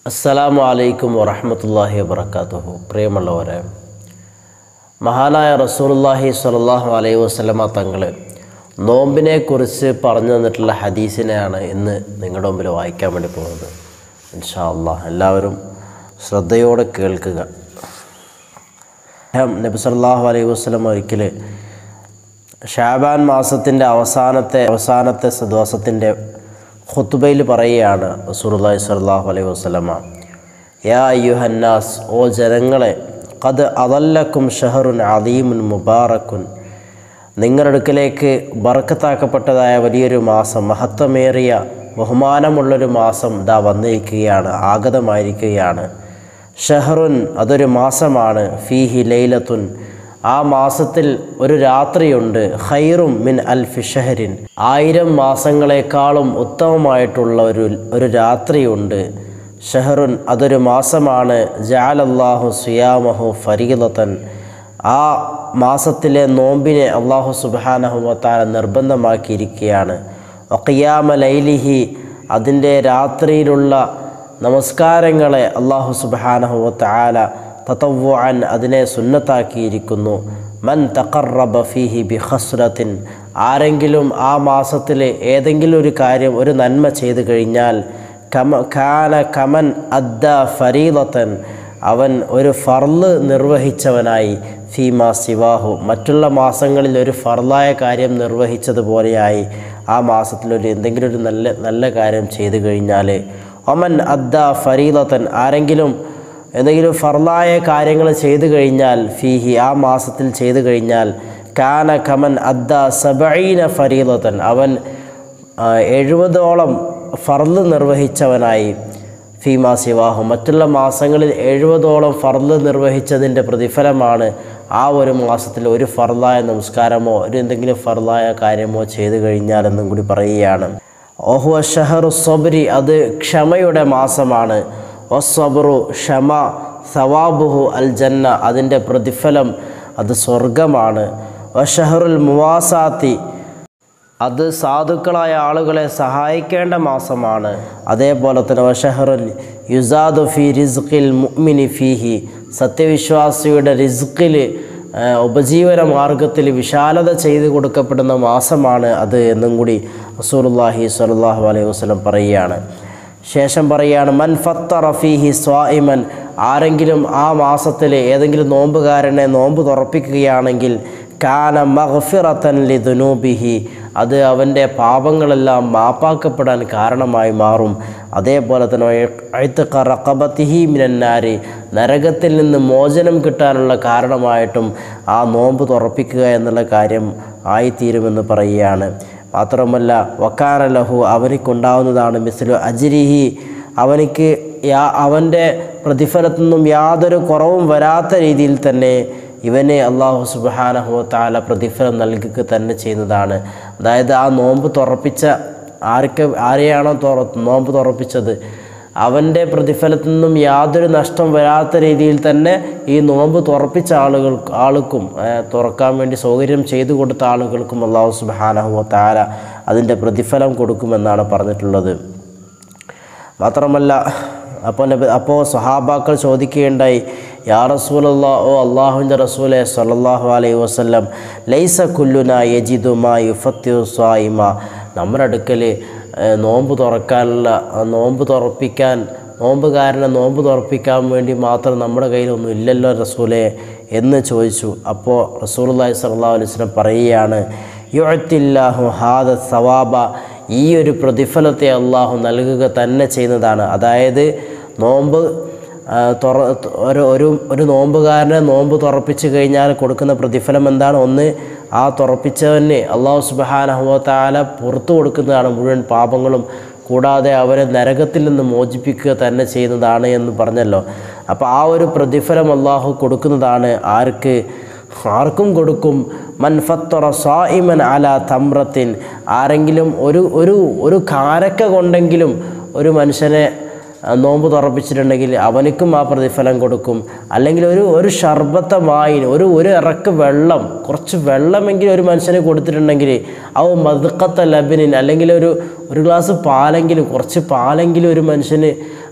അസ്സലാമു അലൈക്കും വറഹമത്തല്ലാഹി വബർക്കാത്തുഹു പ്രിയമുള്ളവരെ മഹാനായ റസൂലുള്ളാഹി സ്വല്ലല്ലാഹു അലൈഹി വസല്ലമ തങ്ങൾ നോമ്പിനെക്കുറിച്ച് പറഞ്ഞു തന്നിട്ടുള്ള ഹദീസിനെയാണ് ഇന്ന് നിങ്ങളുടെ മുമ്പിൽ വായിക്കാൻ വേണ്ടി പോകുന്നത് ഇൻഷാ അള്ളാഹ് എല്ലാവരും ശ്രദ്ധയോടെ കേൾക്കുക അദ്ദേഹം നബി സല്ലല്ലാഹു അലൈഹി വസല്ലം ഒരിക്കൽ ഷാബാൻ മാസത്തിൻ്റെ അവസാനത്തെ അവസാനത്തെ ദിവസത്തിൻ്റെ ഖുത്തുബയിൽ പറയുകയാണ് റസൂലുള്ളാഹി സ്വല്ലല്ലാഹു അലൈഹി വസല്ലമ യാ അയ്യുഹന്നാസ് ഓ ജനങ്ങളെ ഖദ് അതല്ലക്കും ഷഹറുൻ അദീമുൻ മുബാറക്കുൻ നിങ്ങളുടെ അടുക്കലേക്ക് ബർക്കത്താക്കപ്പെട്ടതായ വലിയൊരു മാസം മഹത്വമേറിയ ബഹുമാനമുള്ളൊരു മാസം ഇതാ വന്നിരിക്കുകയാണ് ആഗതമായിരിക്കുകയാണ് ഷഹറുൻ അതൊരു മാസമാണ് ഫീഹി ലൈലത്തുൻ ആ മാസത്തിൽ ഒരു രാത്രിയുണ്ട് ഖൈറും മിൻ അൽ ഫിഷഹരിൻ ആയിരം മാസങ്ങളെക്കാളും ഉത്തമമായിട്ടുള്ള ഒരു ഒരു രാത്രിയുണ്ട് ഷഹറുൻ അതൊരു മാസമാണ് ജാലല്ലാഹു സിയാമഹു ഫരീലത്തൻ ആ മാസത്തിലെ നോമ്പിനെ അള്ളാഹു സുബാനഹുമത്താല നിർബന്ധമാക്കിയിരിക്കുകയാണ് ഒക്കിയാമ ലൈലിഹി അതിൻ്റെ രാത്രിയിലുള്ള നമസ്കാരങ്ങളെ അള്ളാഹു സുബാനഹുവത്താല തത്തവ്വാൻ അതിനെ സുന്നത്താക്കിയിരിക്കുന്നു മൻ തഖറബ ഫീഹി ബി ഖസ്രത്തിൻ ആരെങ്കിലും ആ മാസത്തിൽ ഏതെങ്കിലും ഒരു കാര്യം ഒരു നന്മ ചെയ്തു കഴിഞ്ഞാൽ കമ കാന കമൻ അദ്ദ ഫരീലത്തൻ അവൻ ഒരു ഫർള് നിർവഹിച്ചവനായി ഫീമ സിവാഹു മറ്റുള്ള മാസങ്ങളിൽ ഒരു ഫർലായ കാര്യം നിർവഹിച്ചതുപോലെയായി ആ മാസത്തിൽ ഒരു എന്തെങ്കിലും ഒരു നല്ല നല്ല കാര്യം ചെയ്തു കഴിഞ്ഞാൽ ഒമൻ അദ്ദ ഫരീലത്തൻ ആരെങ്കിലും എന്തെങ്കിലും ഫർലായ കാര്യങ്ങൾ ചെയ്തു കഴിഞ്ഞാൽ ഫീഹി ആ മാസത്തിൽ ചെയ്തു കഴിഞ്ഞാൽ കാന കമൻ അദ്ദ സബീന ഫരീലത്തൻ അവൻ എഴുപതോളം ഫർള് നിർവഹിച്ചവനായി ഫീമാ സിവാഹു മറ്റുള്ള മാസങ്ങളിൽ എഴുപതോളം ഫർള് നിർവഹിച്ചതിൻ്റെ പ്രതിഫലമാണ് ആ ഒരു മാസത്തിൽ ഒരു ഫർലായ നമസ്കാരമോ ഒരു എന്തെങ്കിലും ഫർലായ കാര്യമോ ചെയ്തു കഴിഞ്ഞാലെന്നും കൂടി പറയുകയാണ് ഓഹു ഷഹറു സബരി അത് ക്ഷമയുടെ മാസമാണ് ഒസബറു ക്ഷമ സവാബുഹു അൽ ജന്ന അതിൻ്റെ പ്രതിഫലം അത് സ്വർഗമാണ് ഒഷഹറുൽ മുവാസാത്തി അത് സാധുക്കളായ ആളുകളെ സഹായിക്കേണ്ട മാസമാണ് അതേപോലെ തന്നെ വഷഹറുൽ യുസാദു ഫി റിസ്ഖിൽ മുഅ്മിനി ഫീഹി സത്യവിശ്വാസിയുടെ റിസ്ഖിൽ ഉപജീവന മാർഗത്തിൽ വിശാലത ചെയ്തു കൊടുക്കപ്പെടുന്ന മാസമാണ് അത് എന്നും കൂടി റസൂലുള്ളാഹി സ്വല്ലല്ലാഹു അലൈഹി വസല്ലം പറയുകയാണ് ശേഷം പറയുകയാണ് മൻ ഫത്തറ ഫീഹി സ്വായിമൻ ആരെങ്കിലും ആ മാസത്തിൽ ഏതെങ്കിലും നോമ്പുകാരനെ നോമ്പ് തുറപ്പിക്കുകയാണെങ്കിൽ കാന മഗ്ഫിറത്തൻ ലി ദുനൂബിഹി അത് അവൻ്റെ പാപങ്ങളെല്ലാം മാപ്പാക്കപ്പെടാൻ കാരണമായി മാറും അതേപോലെ തന്നെ റക്കബത്തിഹി മിനന്നാരി നരകത്തിൽ നിന്ന് മോചനം കിട്ടാനുള്ള കാരണമായിട്ടും ആ നോമ്പ് തുറപ്പിക്കുക എന്നുള്ള കാര്യം ആയിത്തീരുമെന്ന് പറയുകയാണ് മാത്രമല്ല വക്കാന ലഹു അവനിക്കുണ്ടാവുന്നതാണ് മിസ്ലു അജിരിഹി അവനിക്ക് യാ അവൻ്റെ പ്രതിഫലത്തു നിന്നും യാതൊരു കുറവും വരാത്ത രീതിയിൽ തന്നെ ഇവനെ അള്ളാഹു സുബാനഹു താല പ്രതിഫലം നൽകുക തന്നെ ചെയ്യുന്നതാണ് അതായത് ആ നോമ്പ് തുറപ്പിച്ച ആർക്ക് ആരെയാണോ തുറ നോമ്പ് തുറപ്പിച്ചത് അവൻ്റെ പ്രതിഫലത്തു നിന്നും യാതൊരു നഷ്ടം വരാത്ത രീതിയിൽ തന്നെ ഈ നോമ്പ് തുറപ്പിച്ച ആളുകൾ ആൾക്കും തുറക്കാൻ വേണ്ടി സൗകര്യം ചെയ്തു കൊടുത്ത ആളുകൾക്കും അള്ളാഹു സുബാനഹു താല അതിൻ്റെ പ്രതിഫലം കൊടുക്കുമെന്നാണ് പറഞ്ഞിട്ടുള്ളത് മാത്രമല്ല അപ്പോൾ നബി അപ്പോൾ സഹാബാക്കൾ ചോദിക്കുകയുണ്ടായി യാ റസൂലല്ലാ ഓ അള്ളാഹുവിൻ്റെ റസൂലെ സല്ലല്ലാഹു അലൈഹി വസല്ലം ലൈസ കുല്ലുന യജിദു മാ യുഫത്തു സ്വായിമ നമ്മുടെ അടുക്കൽ നോമ്പ് തുറക്കാനുള്ള നോമ്പ് തുറപ്പിക്കാൻ നോമ്പുകാരനെ നോമ്പ് തുറപ്പിക്കാൻ വേണ്ടി മാത്രം നമ്മുടെ കയ്യിലൊന്നും ഇല്ലല്ലോ റസൂലെ എന്ന് ചോദിച്ചു അപ്പോൾ റസൂലുള്ളാഹി സ്വല്ലല്ലാഹു അലൈഹി വസല്ലം പറയുകയാണ് യുഅത്തില്ലാഹു ഹാദ സവാബ ഈ ഒരു പ്രതിഫലത്തെ അള്ളാഹു നൽകുക തന്നെ ചെയ്യുന്നതാണ് അതായത് നോമ്പ് തുറ ഒരു ഒരു ഒരു നോമ്പുകാരനെ നോമ്പ് തുറപ്പിച്ച് കഴിഞ്ഞാൽ കൊടുക്കുന്ന പ്രതിഫലം എന്താണ് ഒന്ന് ആ തുറപ്പിച്ചവന് അള്ളാഹു സുബാനഹുവത്താല പുറത്തു കൊടുക്കുന്നതാണ് മുഴുവൻ പാപങ്ങളും കൂടാതെ അവരെ നരകത്തിൽ നിന്ന് മോചിപ്പിക്കുക തന്നെ ചെയ്യുന്നതാണ് എന്ന് പറഞ്ഞല്ലോ അപ്പോൾ ആ ഒരു പ്രതിഫലം അള്ളാഹു കൊടുക്കുന്നതാണ് ആർക്ക് ആർക്കും കൊടുക്കും മൻഫത്തറ സായിമൻ അല തമ്രത്തിൻ ആരെങ്കിലും ഒരു ഒരു ഒരു കാരക്ക കൊണ്ടെങ്കിലും ഒരു മനുഷ്യനെ നോമ്പ് തുറപ്പിച്ചിട്ടുണ്ടെങ്കിൽ അവനിക്കും ആ പ്രതിഫലം കൊടുക്കും അല്ലെങ്കിൽ ഒരു ഒരു ഷർബത്തമായി ഒരു ഒരു ഇറക്ക് വെള്ളം കുറച്ച് വെള്ളമെങ്കിലും ഒരു മനുഷ്യന് കൊടുത്തിട്ടുണ്ടെങ്കിൽ അവ മതുക്കത്ത ലബിനിൻ അല്ലെങ്കിൽ ഒരു ഒരു ഗ്ലാസ് പാലെങ്കിലും കുറച്ച് പാലെങ്കിലും ഒരു മനുഷ്യന്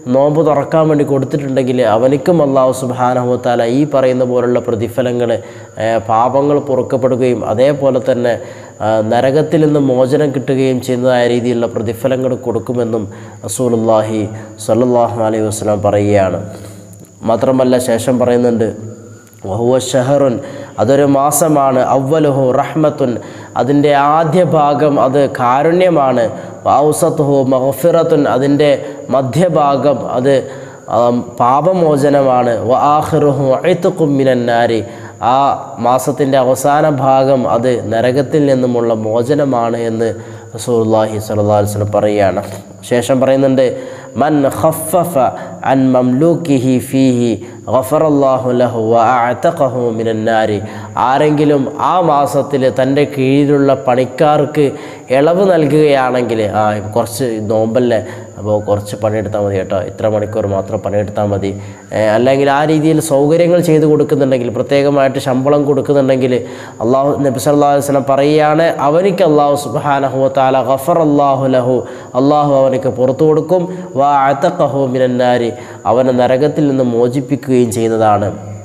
നോമ്പ് തുറക്കാൻ വേണ്ടി കൊടുത്തിട്ടുണ്ടെങ്കിൽ അവനിക്കും അള്ളാഹു സുബാനഹുത്താല ഈ പറയുന്ന പോലുള്ള പ്രതിഫലങ്ങൾ പാപങ്ങൾ പൊറുക്കപ്പെടുകയും അതേപോലെ തന്നെ ആ, നരകത്തിൽ നിന്ന് മോചനം കിട്ടുകയും ചെയ്യുന്നതായ രീതിയിലുള്ള പ്രതിഫലങ്ങൾ കൊടുക്കുമെന്നും റസൂലുള്ളാഹി സ്വല്ലല്ലാഹു അലൈഹി വസല്ലം പറയുകയാണ് മാത്രമല്ല ശേഷം പറയുന്നുണ്ട് വഹുവ ഷഹറുൻ അതൊരു മാസമാണ് അവലുഹു റഹ്മത്തുൻ അതിൻ്റെ ആദ്യ ഭാഗം അത് കാരുണ്യമാണ് ഔസത്തുഹു മഹഫിറത്തുൻ അതിൻ്റെ മധ്യഭാഗം അത് ആം, പാപമോചനമാണ് വ ആഹിറുഹു അഴുത്തുക്കും മിനന്നാരി ആ മാസത്തിൻ്റെ അവസാന ഭാഗം അത് നരകത്തിൽ നിന്നുമുള്ള മോചനമാണ് എന്ന് റസൂലുള്ളാഹി സ്വല്ലല്ലാഹു അലൈഹി വസല്ലം പറയുകയാണ് ശേഷം പറയുന്നുണ്ട് മൻ ഖഫഫ അൻ മംലൂക്കിഹി ഫീഹി ഗഫറല്ലാഹു ലഹു വ അഅതഖഹു മിനൻ നാരി ആരെങ്കിലും ആ മാസത്തിൽ തൻ്റെ കീഴിലുള്ള പണിക്കാർക്ക് ഇളവ് നൽകുകയാണെങ്കിൽ ആ കുറച്ച് നോമ്പല്ലേ അപ്പോൾ കുറച്ച് പണിയെടുത്താൽ മതി കേട്ടോ ഇത്ര മണിക്കൂർ മാത്രം പണിയെടുത്താൽ മതി ഏ, അല്ലെങ്കിൽ ആ രീതിയിൽ സൗകര്യങ്ങൾ ചെയ്ത് കൊടുക്കുന്നുണ്ടെങ്കിൽ പ്രത്യേകമായിട്ട് ശമ്പളം കൊടുക്കുന്നുണ്ടെങ്കിൽ അള്ളാഹു നബി സല്ലല്ലാഹു അലൈഹി വസല്ലം പറയുകയാണ് അവനിക്ക് അള്ളാഹു സുബ്ഹാനഹു വതആല ഗഫർ അള്ളാഹു ലഹു അള്ളാഹു അവനിക്ക് പുറത്തു കൊടുക്കും വാ അത്തഖഹു മിനന്നാരി അവനെ നരകത്തിൽ നിന്ന് മോചിപ്പിക്കുകയും ചെയ്യുന്നതാണ്